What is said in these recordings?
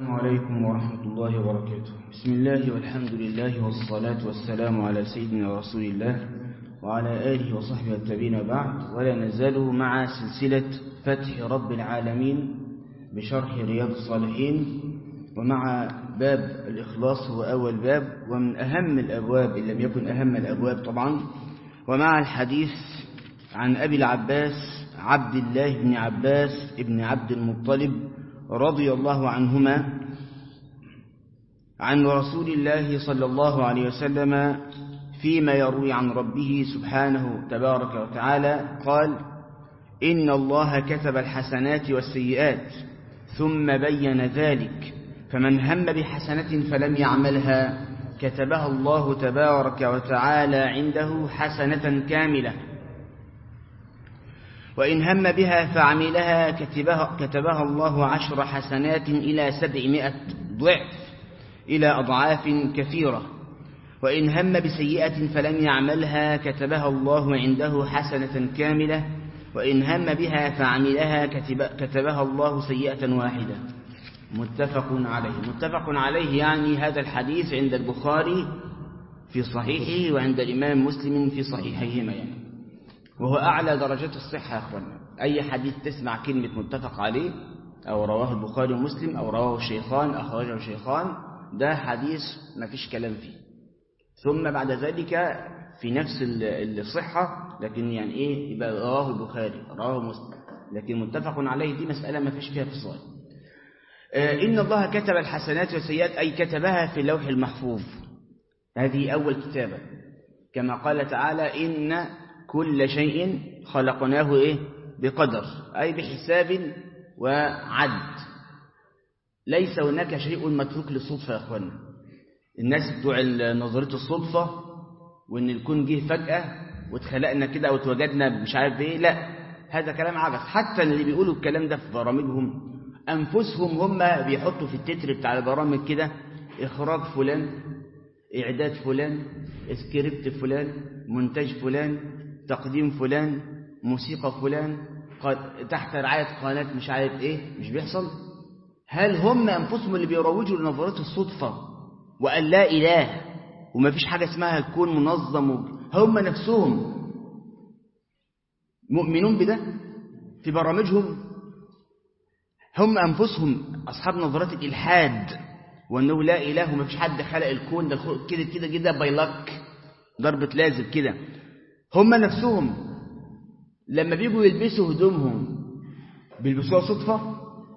السلام عليكم ورحمة الله وبركاته بسم الله والحمد لله والصلاة والسلام على سيدنا رسول الله وعلى آله وصحبه التابعين بعد ولا نزال مع سلسلة فتح رب العالمين بشرح رياض الصالحين ومع باب الإخلاص هو أول باب ومن أهم الأبواب إن لم يكن أهم الأبواب طبعا ومع الحديث عن أبي العباس عبد الله بن عباس ابن عبد المطلب رضي الله عنهما عن رسول الله صلى الله عليه وسلم فيما يروي عن ربه سبحانه تبارك وتعالى قال إن الله كتب الحسنات والسيئات ثم بين ذلك فمن هم بحسنة فلم يعملها كتبها الله تبارك وتعالى عنده حسنة كاملة وإن هم بها فعملها كتبها, كتبها الله عشر حسنات إلى سبعمائة ضعف إلى أضعاف كثيرة وإن هم بسيئة فلم يعملها كتبها الله عنده حسنة كاملة وإن هم بها فعملها كتب كتبها الله سيئة واحدة متفق عليه متفق عليه يعني هذا الحديث عند البخاري في صحيحه وعند الإمام مسلم في صحيحيهما يعني وهو أعلى درجات الصحة يا أخوانا أي حديث تسمع كلمة متفق عليه أو رواه البخاري ومسلم أو رواه الشيخان أخرجه الشيخان ده حديث ما فيش كلام فيه ثم بعد ذلك في نفس الصحة لكن يعني إيه يبقى رواه البخاري رواه مسلم لكن متفق عليه دي مسألة ما فيش فيها فصال إن الله كتب الحسنات والسيئات أي كتبها في اللوح المحفوظ هذه أول كتابة كما قال تعالى إن كل شيء خلقناه إيه بقدر أي بحساب وعد ليس هناك شيء متروك للصدفة يا أخوانا الناس بتوع نظرية الصدفة وإن الكون جه فجأة واتخلقنا كده أو اتوجدنا مش عارف إيه لا هذا كلام عبث حتى اللي بيقولوا الكلام ده في برامجهم أنفسهم هم بيحطوا في التتر بتاع البرامج كده إخراج فلان إعداد فلان سكريبت فلان مونتاج فلان تقديم فلان موسيقى فلان تحت رعاية قناة مش عارف إيه مش بيحصل هل هم أنفسهم اللي بيروجوا لنظرية الصدفة وأن لا إله وما فيش حاجة اسمها الكون منظم هم نفسهم مؤمنون بده في برامجهم هم أنفسهم أصحاب نظرية الإلحاد وأنه لا إله وما فيش حد خلق الكون ده كده كده كده بايلك ضربة لازم كده هم نفسهم لما بيجوا يلبسوا هدومهم بيلبسوها صدفة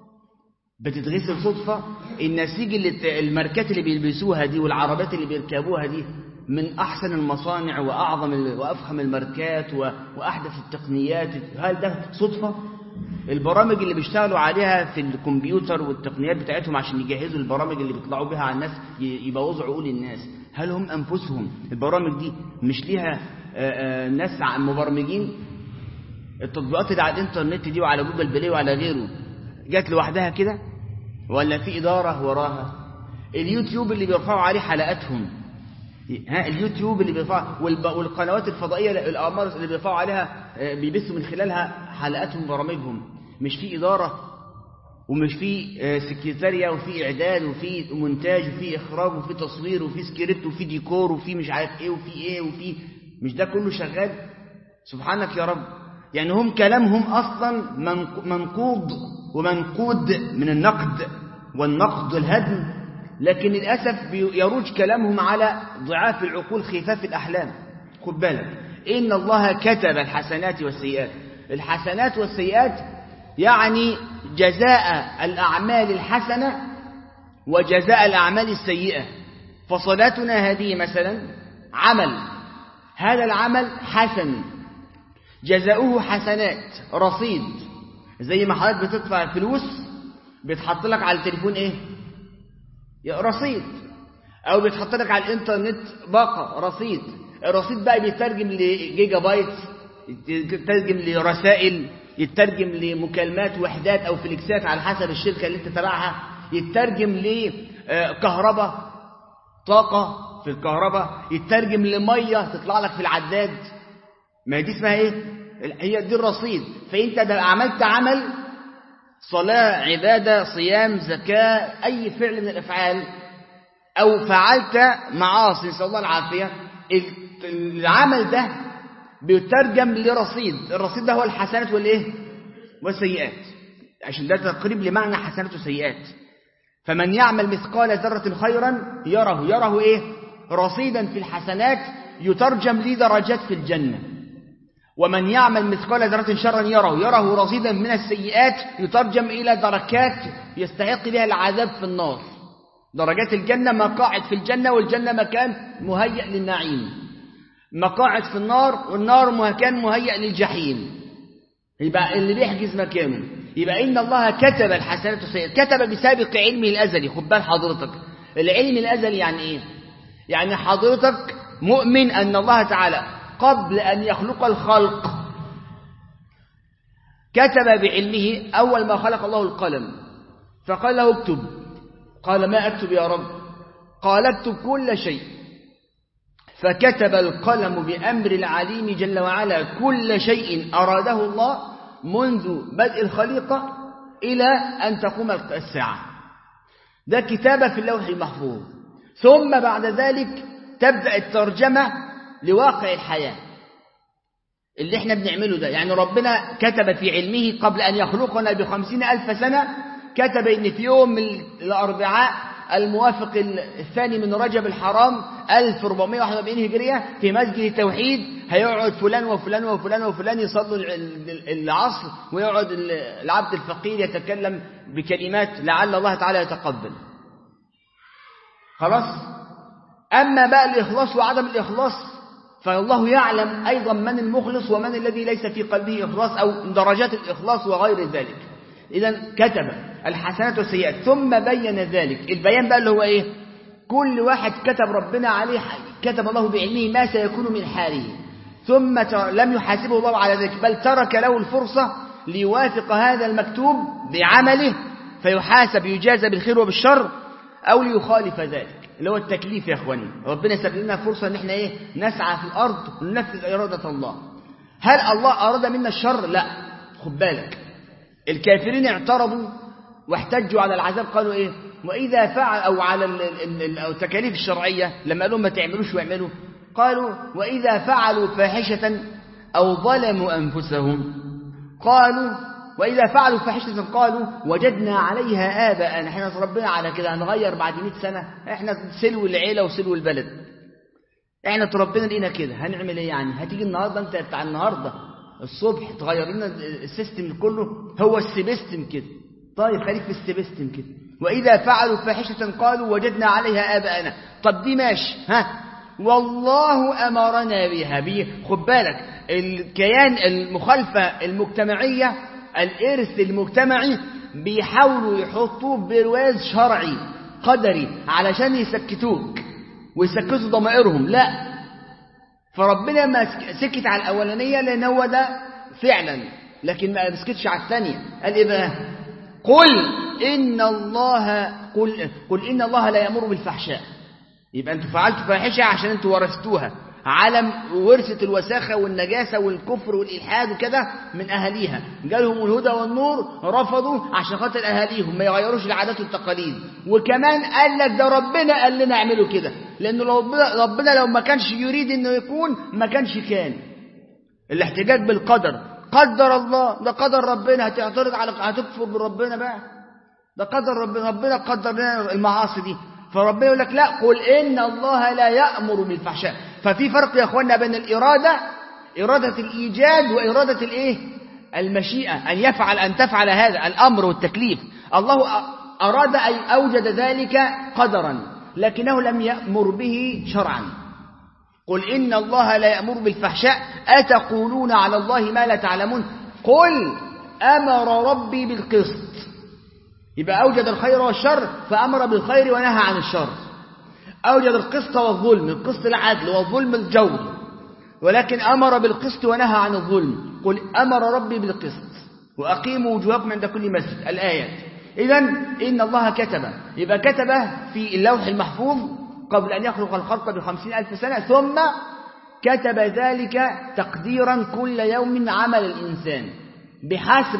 بتتغسل صدفة النسيج اللي الماركات اللي بيلبسوها دي والعربات اللي بيركبوها دي من أحسن المصانع وأعظم وأفخم الماركات وأحدث التقنيات هل ده صدفة؟ البرامج اللي بيشتغلوا عليها في الكمبيوتر والتقنيات بتاعتهم عشان يجهزوا البرامج اللي بيطلعوا بها على الناس يبوظوا عقول الناس هل هم أنفسهم البرامج دي مش ليها آآ آآ ناس مبرمجين التطبيقات اللي على الانترنت دي وعلى جوجل بلاي وعلى غيره جت لوحدها كده ولا في إدارة وراها اليوتيوب اللي بيرفعوا عليه حلقاتهم ها اليوتيوب اللي بيرفع والقنوات الفضائية الأمار اللي بيرفعوا عليها بيبثوا من خلالها حلقاتهم برامجهم مش في إدارة ومش في سكرتارية وفي إعداد وفي مونتاج وفي إخراج وفي تصوير وفي سكريبت وفي ديكور وفي مش عارف إيه وفي إيه وفي مش ده كله شغال سبحانك يا رب يعني هم كلامهم أصلا منقوض ومنقود من النقد والنقد الهدم لكن للأسف يروج كلامهم على ضعاف العقول خفاف الأحلام خد بالك إن الله كتب الحسنات والسيئات الحسنات والسيئات يعني جزاء الأعمال الحسنة وجزاء الأعمال السيئة فصلاتنا هذه مثلا عمل هذا العمل حسن جزاؤه حسنات رصيد زي ما حضرتك بتدفع فلوس بيتحط لك على التليفون ايه رصيد او بيتحط لك على الانترنت باقه رصيد الرصيد بقى بيترجم لجيجا بايت يترجم لرسائل يترجم لمكالمات وحدات او فليكسات على حسب الشركه اللي انت تبعها يترجم لكهرباء طاقه في الكهرباء يترجم لميه تطلع لك في العداد ما دي اسمها ايه هي دي الرصيد فانت ده عملت عمل صلاة عبادة صيام زكاة أي فعل من الأفعال أو فعلت معاصي نسأل الله العافية العمل ده بيترجم لرصيد الرصيد ده هو الحسنات والإيه والسيئات عشان ده تقريب لمعنى حسنات وسيئات فمن يعمل مثقال ذرة خيرا يره يره إيه رصيدا في الحسنات يترجم لدرجات في الجنة ومن يعمل مثقال ذرة شرا يره يره رصيدا من السيئات يترجم إلى دركات يستحق بها العذاب في النار درجات الجنة مقاعد في الجنة والجنة مكان مهيأ للنعيم مقاعد في النار والنار مكان مهيأ للجحيم يبقى اللي بيحجز مكانه يبقى إن الله كتب الحسنات والسيئات كتب بسابق علمه الأزلي خد بال حضرتك العلم الأزلي يعني إيه يعني حضرتك مؤمن أن الله تعالى قبل أن يخلق الخلق كتب بعلمه أول ما خلق الله القلم فقال له اكتب قال ما أكتب يا رب قال اكتب كل شيء فكتب القلم بأمر العليم جل وعلا كل شيء أراده الله منذ بدء الخليقة إلى أن تقوم الساعة ده كتابة في اللوح المحفوظ ثم بعد ذلك تبدأ الترجمة لواقع الحياة اللي احنا بنعمله ده يعني ربنا كتب في علمه قبل أن يخلقنا بخمسين ألف سنة كتب إن في يوم من الأربعاء الموافق الثاني من رجب الحرام 1441 هجرية في مسجد التوحيد هيقعد فلان وفلان وفلان وفلان يصلوا العصر ويقعد العبد الفقير يتكلم بكلمات لعل الله تعالى يتقبل خلاص أما بقى الإخلاص وعدم الإخلاص فالله يعلم أيضا من المخلص ومن الذي ليس في قلبه إخلاص أو درجات الإخلاص وغير ذلك إذا كتب الحسنات والسيئات ثم بين ذلك البيان بقى اللي هو إيه كل واحد كتب ربنا عليه كتب الله بعلمه ما سيكون من حاله ثم لم يحاسبه الله على ذلك بل ترك له الفرصة ليوافق هذا المكتوب بعمله فيحاسب يجازى بالخير وبالشر أو ليخالف ذلك اللي هو التكليف يا اخواني ربنا ساب لنا فرصه ان احنا ايه نسعى في الارض وننفذ اراده الله هل الله اراد منا الشر لا خد بالك الكافرين اعترضوا واحتجوا على العذاب قالوا ايه واذا فعل او على التكاليف الشرعيه لما قالوا ما تعملوش واعملوا قالوا واذا فعلوا فاحشه او ظلموا انفسهم قالوا وإذا فعلوا فاحشة قالوا وجدنا عليها آباءنا احنا ربنا على كده هنغير بعد 100 سنة احنا سلو العيلة وسلو البلد احنا تربينا لينا كده هنعمل ايه يعني هتيجي النهاردة انت بتاع النهاردة الصبح تغير لنا السيستم كله هو السيبستم كده طيب خليك في السيبستم كده وإذا فعلوا فاحشة قالوا وجدنا عليها آباءنا طب دي ماشي ها والله أمرنا بها بيه خد بالك الكيان المخالفة المجتمعية الإرث المجتمعي بيحاولوا يحطوه برواز شرعي قدري علشان يسكتوك ويسكتوا ضمائرهم لا فربنا ما سكت على الأولانية لأن هو ده فعلا لكن ما مسكتش على الثانية قال إيه بقى قل إن الله قل, قل إن الله لا يأمر بالفحشاء يبقى أنتوا فعلتوا فاحشة عشان أنتوا ورثتوها علم ورثة الوساخة والنجاسة والكفر والإلحاد وكده من أهاليها جالهم الهدى والنور رفضوا عشان خاطر أهاليهم ما يغيروش العادات والتقاليد وكمان قال لك ده ربنا قال لنا اعملوا كده لأن ربنا, ربنا لو ما كانش يريد إنه يكون ما كانش كان الاحتجاج بالقدر قدر الله ده قدر ربنا هتعترض على هتكفر بربنا بقى ده قدر ربنا ربنا قدر لنا المعاصي دي فربنا يقول لك لا قل إن الله لا يأمر بالفحشاء ففي فرق يا أخوانا بين الإرادة إرادة الإيجاد وإرادة الإيه المشيئة أن يفعل أن تفعل هذا الأمر والتكليف الله أراد أن أوجد ذلك قدرا لكنه لم يأمر به شرعا قل إن الله لا يأمر بالفحشاء أتقولون على الله ما لا تعلمون قل أمر ربي بالقسط يبقى أوجد الخير والشر فأمر بالخير ونهى عن الشر أوجد القسط والظلم القسط العدل والظلم الجور ولكن أمر بالقسط ونهى عن الظلم قل أمر ربي بالقسط وأقيموا وجوهكم عند كل مسجد الآيات إذا إن الله كتب يبقى كتب في اللوح المحفوظ قبل أن يخلق الخلق بخمسين ألف سنة ثم كتب ذلك تقديرا كل يوم عمل الإنسان بحسب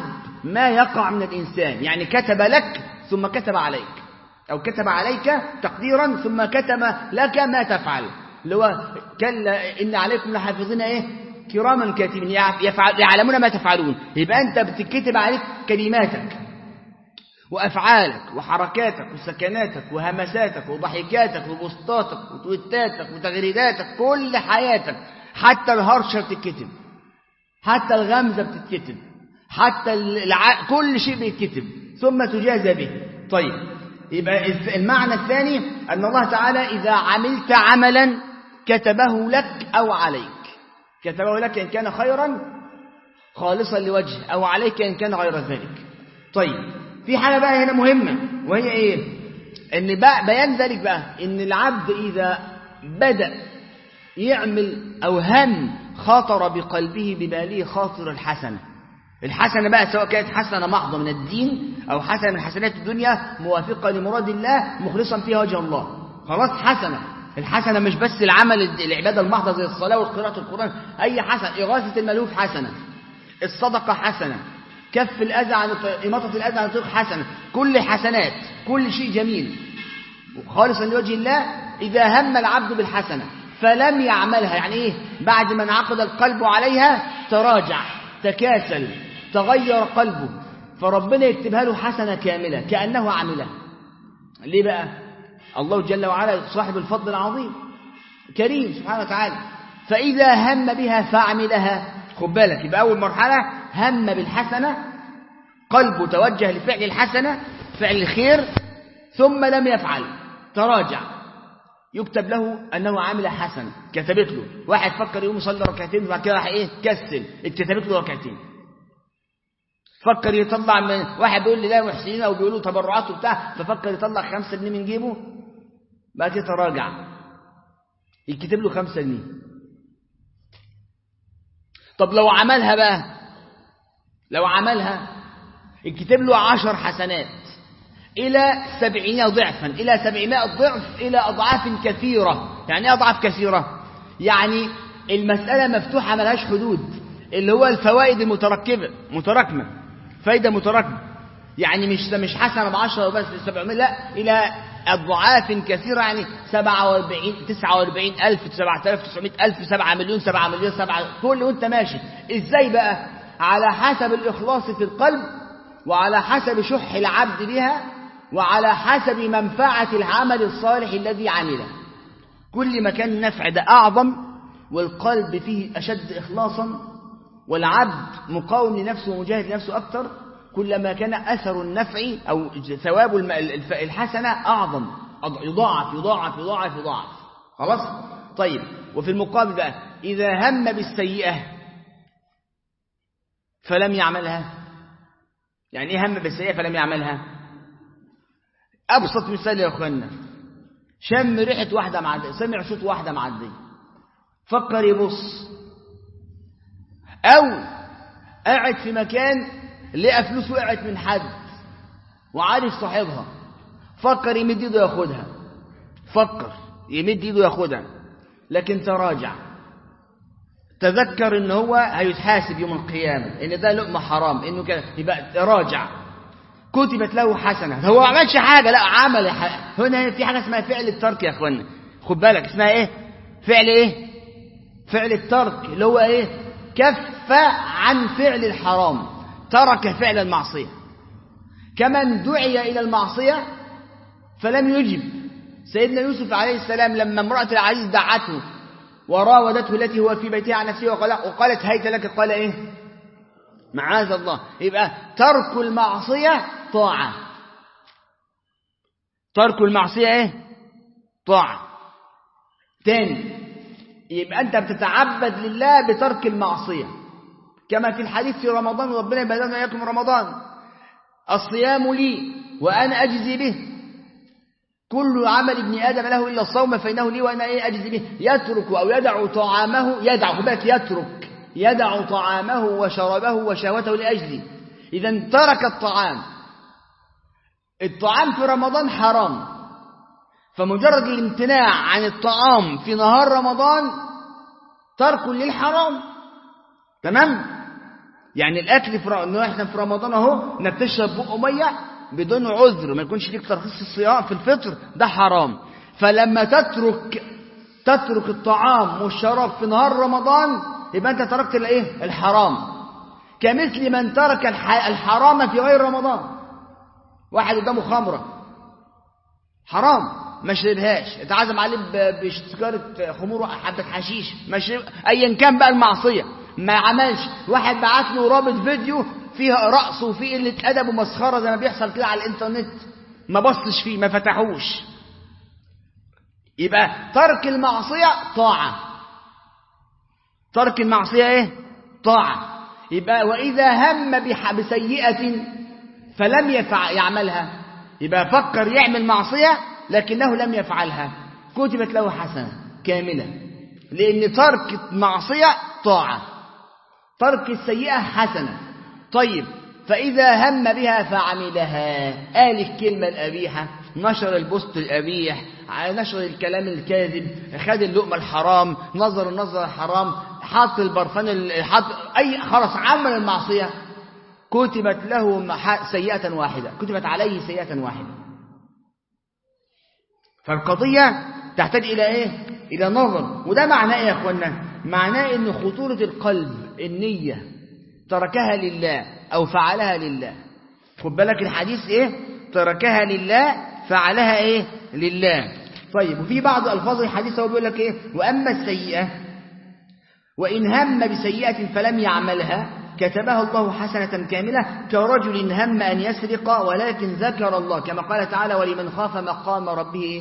ما يقع من الإنسان يعني كتب لك ثم كتب عليك أو كتب عليك تقديرا ثم كتب لك ما تفعل اللي هو كلا إن عليكم لحافظين إيه كراما كاتبين يفعل يعلمون ما تفعلون يبقى أنت بتكتب عليك كلماتك وأفعالك وحركاتك وسكناتك وهمساتك وضحكاتك وبسطاتك وتويتاتك وتغريداتك كل حياتك حتى الهرشة بتتكتب حتى الغمزة بتتكتب حتى الع... كل شيء بيتكتب ثم تجازى به طيب يبقى المعنى الثاني أن الله تعالى إذا عملت عملا كتبه لك أو عليك كتبه لك إن كان خيرا خالصا لوجه أو عليك إن كان غير ذلك طيب في حاجة بقى هنا مهمة وهي إيه إن بقى بيان ذلك بقى إن العبد إذا بدأ يعمل أو هم خاطر بقلبه بباله خاطر الحسنة الحسنة بقى سواء كانت حسنة محضة من الدين أو حسنة من حسنات الدنيا موافقة لمراد الله مخلصا فيها وجه الله خلاص حسنة الحسنة مش بس العمل العبادة المحضة زي الصلاة وقراءة القرآن أي حسنة إغاثة الملوف حسنة الصدقة حسنة كف الأذى عن إماطة الأذى عن طريق حسنة كل حسنات كل شيء جميل خالصا لوجه الله إذا هم العبد بالحسنة فلم يعملها يعني إيه بعد ما انعقد القلب عليها تراجع تكاسل تغير قلبه فربنا يكتبها له حسنة كاملة كأنه عملها ليه بقى الله جل وعلا صاحب الفضل العظيم كريم سبحانه وتعالى فإذا هم بها فعملها خد بالك يبقى أول مرحلة هم بالحسنة قلبه توجه لفعل الحسنة فعل الخير ثم لم يفعل تراجع يكتب له أنه عامل حسنة كتبت له واحد فكر يقوم يصلي ركعتين وبعد كده راح إيه كسل اتكتبت له ركعتين فكر يطلع من واحد بيقول لي لا محسنين أو بيقولوا تبرعات وبتاع ففكر يطلع خمسة جنيه من جيبه بعد كده تراجع يكتب له خمسة جنيه طب لو عملها بقى لو عملها يكتب له عشر حسنات إلى سبعين ضعفا إلى سبعمائة ضعف إلى أضعاف كثيرة يعني أضعاف كثيرة يعني المسألة مفتوحة ملهاش حدود اللي هو الفوائد المتركبة متراكمة فايدة متراكمة يعني مش مش حسنة بعشرة بس سبعمائة لا إلى أضعاف كثيرة يعني سبعة واربعين تسعة واربعين ألف سبعة آلاف تسعمائة ألف سبعة مليون سبعة مليون سبعة كل وانت ماشي إزاي بقى على حسب الإخلاص في القلب وعلى حسب شح العبد بها وعلى حسب منفعة العمل الصالح الذي عمله كل ما كان النفع ده أعظم والقلب فيه أشد إخلاصا والعبد مقاوم لنفسه ومجاهد لنفسه أكثر كلما كان أثر النفع أو ثواب الحسنة أعظم يضاعف يضاعف يضاعف يضاعف خلاص طيب وفي المقابل بقى إذا هم بالسيئة فلم يعملها يعني إيه هم بالسيئة فلم يعملها أبسط مثال يا أخوانا شم ريحة واحدة معدية سمع صوت واحدة معدية فكر يبص أو قاعد في مكان لقى فلوس وقعت من حد وعارف صاحبها فكر يمد ايده ياخدها فكر يمد ايده ياخدها لكن تراجع تذكر ان هو هيتحاسب يوم القيامة ان ده لقمة حرام انه كده يبقى تراجع كتبت له حسنة هو ما عملش حاجة لا عمل حاجة. هنا في حاجة اسمها فعل الترك يا اخوانا خد بالك اسمها ايه فعل ايه فعل الترك اللي هو ايه كف عن فعل الحرام ترك فعل المعصية كمن دعي إلى المعصية فلم يجب سيدنا يوسف عليه السلام لما امرأة العزيز دعته وراودته التي هو في بيتها عن نفسه وقالت هيت لك قال ايه معاذ الله يبقى ترك المعصية طاعة ترك المعصية ايه طاعة تاني يبقى انت بتتعبد لله بترك المعصية كما في الحديث في رمضان ربنا يبهدنا اياكم رمضان الصيام لي وانا اجزي به كل عمل ابن ادم له الا الصوم فانه لي وانا ايه اجزي به يترك او يدع طعامه يدع بالك يترك يدع طعامه وشربه وشهوته لاجلي اذا ترك الطعام الطعام في رمضان حرام فمجرد الامتناع عن الطعام في نهار رمضان ترك للحرام تمام يعني الاكل في انه احنا في رمضان اهو انك تشرب بق ميه بدون عذر ما يكونش ليك ترخيص الصيام في الفطر ده حرام فلما تترك تترك الطعام والشراب في نهار رمضان يبقى انت تركت الايه الحرام كمثل من ترك الحرام في غير رمضان واحد قدامه خمره حرام ما شربهاش اتعزم عليه بسجاره خمور وحبه حشيش ما شرب ايا كان بقى المعصيه ما عملش واحد بعت له رابط فيديو فيها رقص وفيه قله ادب ومسخره زي ما بيحصل كده على الانترنت ما بصش فيه ما فتحوش يبقى ترك المعصيه طاعه ترك المعصيه ايه طاعه يبقى واذا هم بسيئه فلم يفع يعملها يبقى فكر يعمل معصيه لكنه لم يفعلها كتبت له حسنه كامله لان ترك معصيه طاعه ترك السيئة حسنة طيب فإذا هم بها فعملها قال الكلمة الأبيحة نشر البوست الأبيح نشر الكلام الكاذب خد اللقمة الحرام نظر النظر الحرام حط البرفان حط أي خلاص عمل المعصية كتبت له سيئة واحدة كتبت عليه سيئة واحدة فالقضية تحتاج إلى إيه؟ إلى نظر وده معناه إيه يا أخوانا؟ معناه إن خطورة القلب النية تركها لله أو فعلها لله خد بالك الحديث إيه تركها لله فعلها إيه لله طيب وفي بعض ألفاظ الحديث هو بيقول لك إيه وأما السيئة وإن هم بسيئة فلم يعملها كتبها الله حسنة كاملة كرجل هم أن يسرق ولكن ذكر الله كما قال تعالى ولمن خاف مقام ربه إيه؟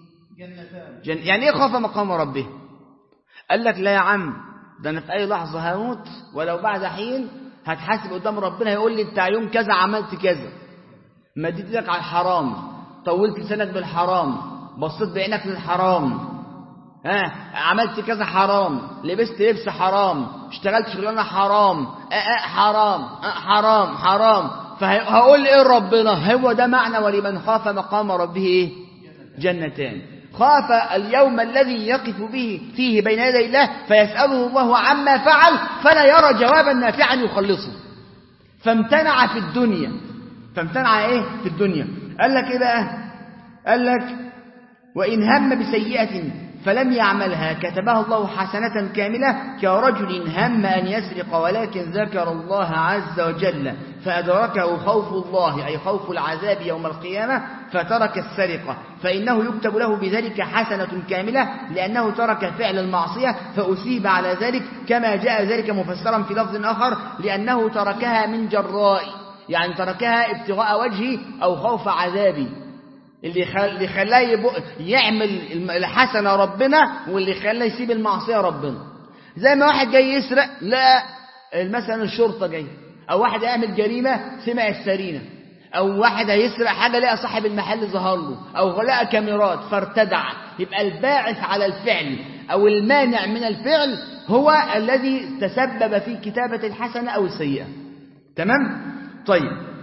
جن يعني إيه خاف مقام ربه قال لك لا يا عم ده أنا في أي لحظة هموت ولو بعد حين هتحاسب قدام ربنا هيقول لي أنت يوم كذا عملت كذا مديت لك على الحرام طولت لسانك بالحرام بصيت بعينك للحرام ها عملت كذا حرام لبست لبس حرام اشتغلت شغلانه حرام أه أه حرام أه حرام حرام فهقول ايه ربنا هو ده معنى ولمن خاف مقام ربه ايه جنتان خاف اليوم الذي يقف به فيه بين يدي الله فيسأله الله عما فعل فلا يرى جوابا نافعا يخلصه فامتنع في الدنيا فامتنع ايه في الدنيا قال لك ايه بقى قال لك وإن هم بسيئة فلم يعملها كتبها الله حسنة كاملة كرجل هم أن يسرق ولكن ذكر الله عز وجل فأدركه خوف الله أي خوف العذاب يوم القيامة فترك السرقة فإنه يكتب له بذلك حسنة كاملة لأنه ترك فعل المعصية فأثيب على ذلك كما جاء ذلك مفسرا في لفظ آخر لأنه تركها من جراء يعني تركها ابتغاء وجهي أو خوف عذابي اللي اللي خلاه يعمل الحسنه ربنا واللي خلاه يسيب المعصيه ربنا زي ما واحد جاي يسرق لا مثلا الشرطه جاي او واحد يعمل جريمه سمع السرينه او واحد هيسرق حاجه لقى صاحب المحل ظهر له او لقى كاميرات فارتدع يبقى الباعث على الفعل او المانع من الفعل هو الذي تسبب في كتابه الحسنه او السيئه تمام طيب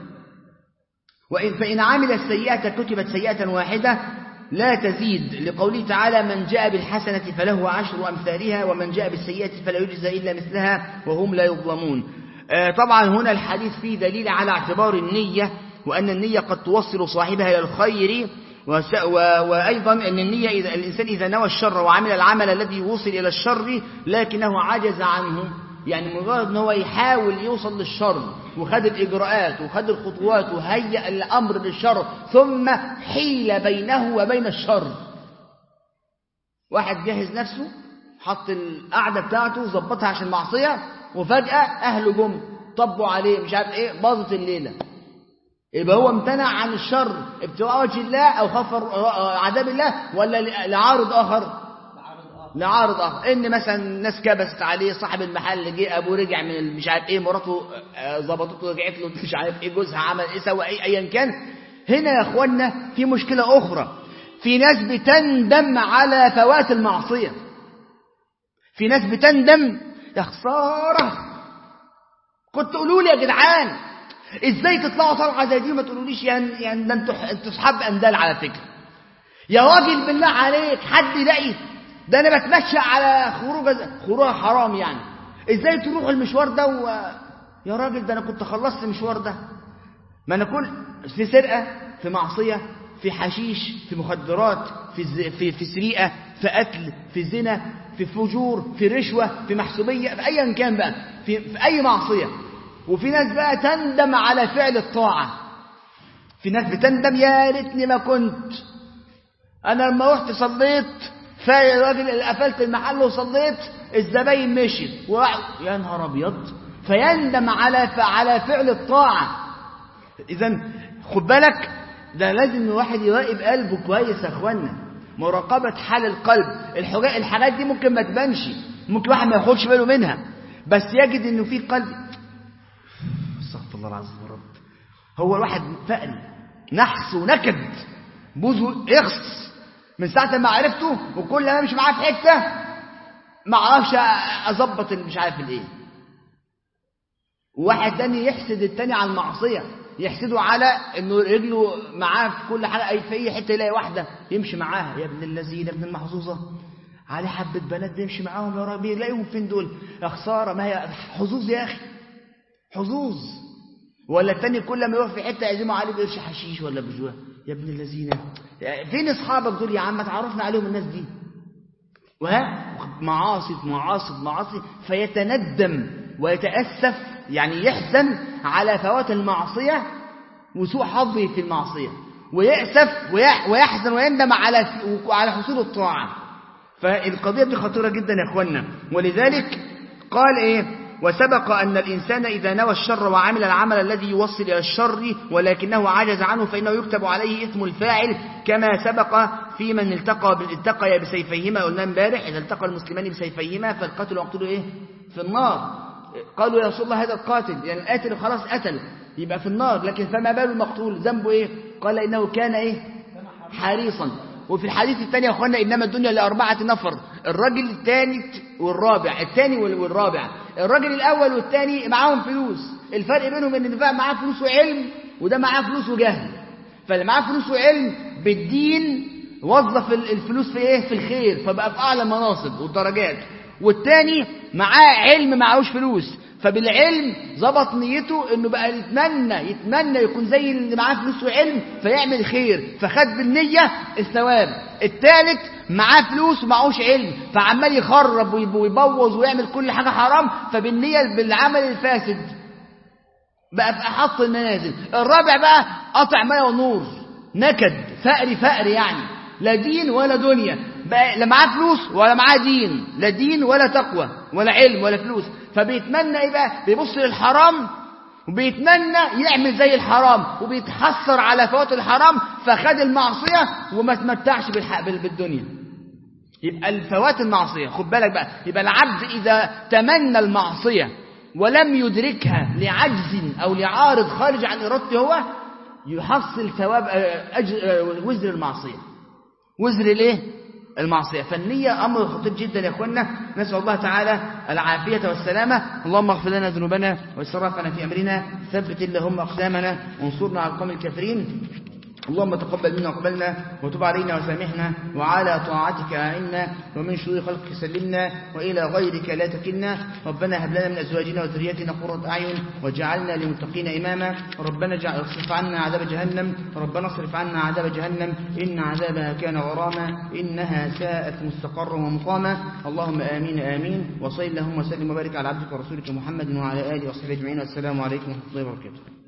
وإن فإن عمل السيئة كتبت سيئة واحدة لا تزيد لقوله تعالى من جاء بالحسنة فله عشر أمثالها ومن جاء بالسيئة فلا يجزى إلا مثلها وهم لا يظلمون آه طبعا هنا الحديث فيه دليل على اعتبار النية وأن النية قد توصل صاحبها إلى الخير وأيضا أن النية إذا الإنسان إذا نوى الشر وعمل العمل الذي وصل إلى الشر لكنه عجز عنه يعني مجرد ان هو يحاول يوصل للشر وخد الاجراءات وخد الخطوات وهيأ الامر للشر ثم حيل بينه وبين الشر واحد جهز نفسه حط القعده بتاعته ظبطها عشان معصيه وفجاه اهله جم طبوا عليه مش عارف ايه باظت الليله يبقى هو امتنع عن الشر ابتغاء وجه الله او خاف عذاب الله ولا لعارض اخر لعارض اخر ان مثلا الناس كبست عليه صاحب المحل جه ابوه رجع من مش عارف ايه مراته ظبطته رجعت له مش عارف ايه جوزها عمل ايه سوى ايه ايا كان هنا يا اخوانا في مشكله اخرى في ناس بتندم على فوات المعصيه في ناس بتندم يا خساره كنت قولوا لي يا جدعان ازاي تطلعوا طلعه زي دي وما تقولوليش يعني يعني ده انتوا انتوا اصحاب اندال على فكره يا راجل بالله عليك حد يلاقي ده انا بتمشى على خروج خروج حرام يعني ازاي تروح المشوار ده و... يا راجل ده أنا كنت خلصت المشوار ده ما أنا كل في سرقة في معصية في حشيش في مخدرات في ز... في في سرقة في قتل في زنا في فجور في رشوة في محسوبية في أيا كان بقى في, في أي معصية وفي ناس بقى تندم على فعل الطاعة في ناس بتندم يا ريتني ما كنت أنا لما رحت صليت فالراجل قفلت المحل وصليت الزباين مشيت يا نهار أبيض فيندم على على فعل الطاعة إذا خد بالك ده لازم الواحد يراقب قلبه كويس يا اخوانا مراقبة حال القلب الحاجات دي ممكن ما تبانش ممكن واحد ما ياخدش باله منها بس يجد انه في قلب استغفر الله العظيم يا رب هو الواحد فقل نحس ونكد بوزه يخص من ساعة ما عرفته وكل ما امشي معاه في حتة ما اعرفش اظبط مش عارف الايه وواحد تاني يحسد التاني على المعصية يحسدوا على انه رجله معاه في كل حاجه في اي حته يلاقي واحده يمشي معاها يا ابن الذين ابن المحظوظه علي حبه بنات يمشي معاهم يا ربي يلاقيهم فين دول يا خساره ما هي حظوظ يا اخي حظوظ ولا التاني كل ما يروح في حته يعزموا عليه بقرش حشيش ولا بجوه يا ابن الذين فين اصحابك دول يا عم تعرفنا عليهم الناس دي وها معاصي معاصي معاصي فيتندم ويتأسف يعني يحزن على فوات المعصية وسوء حظه في المعصية ويأسف ويحزن ويندم على على حصول الطاعة فالقضية دي خطيرة جدا يا اخوانا ولذلك قال ايه وسبق أن الإنسان إذا نوى الشر وعمل العمل الذي يوصل إلى الشر ولكنه عجز عنه فإنه يكتب عليه اسم الفاعل كما سبق في من التقى التقى بسيفيهما قلنا امبارح إذا التقى المسلمان بسيفيهما فالقاتل ومقتوله إيه في النار قالوا يا رسول الله هذا القاتل يعني القاتل خلاص قتل يبقى في النار لكن فما بال المقتول ذنبه ايه قال انه كان ايه حريصا وفي الحديث الثاني يا اخوانا انما الدنيا لاربعه نفر الراجل الثالث والرابع الثاني والرابع الراجل الاول والثاني معاهم فلوس الفرق بينهم ان ده معاه فلوس وعلم وده معاه فلوس وجهل فاللي معاه فلوس وعلم بالدين وظف الفلوس في ايه في الخير فبقى في اعلى المناصب والدرجات والتاني معاه علم معهوش فلوس فبالعلم ظبط نيته انه بقى يتمنى يتمنى يكون زي اللي معاه فلوس وعلم فيعمل خير فخد بالنية الثواب الثالث معاه فلوس ومعهوش علم فعمال يخرب ويبوظ ويعمل كل حاجة حرام فبالنية بالعمل الفاسد بقى في أحط المنازل الرابع بقى قطع ماء ونور نكد فقري فقري يعني لا دين ولا دنيا بقى لا معاه فلوس ولا معاه دين لا دين ولا تقوى ولا علم ولا فلوس فبيتمنى ايه بقى بيبص للحرام وبيتمنى يعمل زي الحرام وبيتحسر على فوات الحرام فخد المعصية وما تمتعش بالحق بالدنيا يبقى الفوات المعصية خد بالك بقى يبقى العبد إذا تمنى المعصية ولم يدركها لعجز أو لعارض خارج عن إرادته هو يحصل ثواب وزر المعصية وزر الايه المعصية فالنية أمر خطير جدا يا أخوانا نسأل الله تعالى العافية والسلامة اللهم اغفر لنا ذنوبنا وإسرافنا في أمرنا ثبت اللهم أقدامنا وانصرنا على القوم الكافرين اللهم تقبل منا وقبلنا وتب علينا وسامحنا وعلى طاعتك أعنا ومن شرور خلقك سلمنا وإلى غيرك لا تكلنا ربنا هب لنا من أزواجنا وذرياتنا قرة أعين واجعلنا للمتقين إماما ربنا اجعل اصرف عنا عذاب جهنم ربنا اصرف عنا عذاب جهنم إن عذابها كان غراما إنها ساءت مستقرا ومقاما اللهم آمين آمين وصل اللهم وسلم وبارك على عبدك ورسولك محمد وعلى آله وصحبه أجمعين والسلام عليكم ورحمة الله وبركاته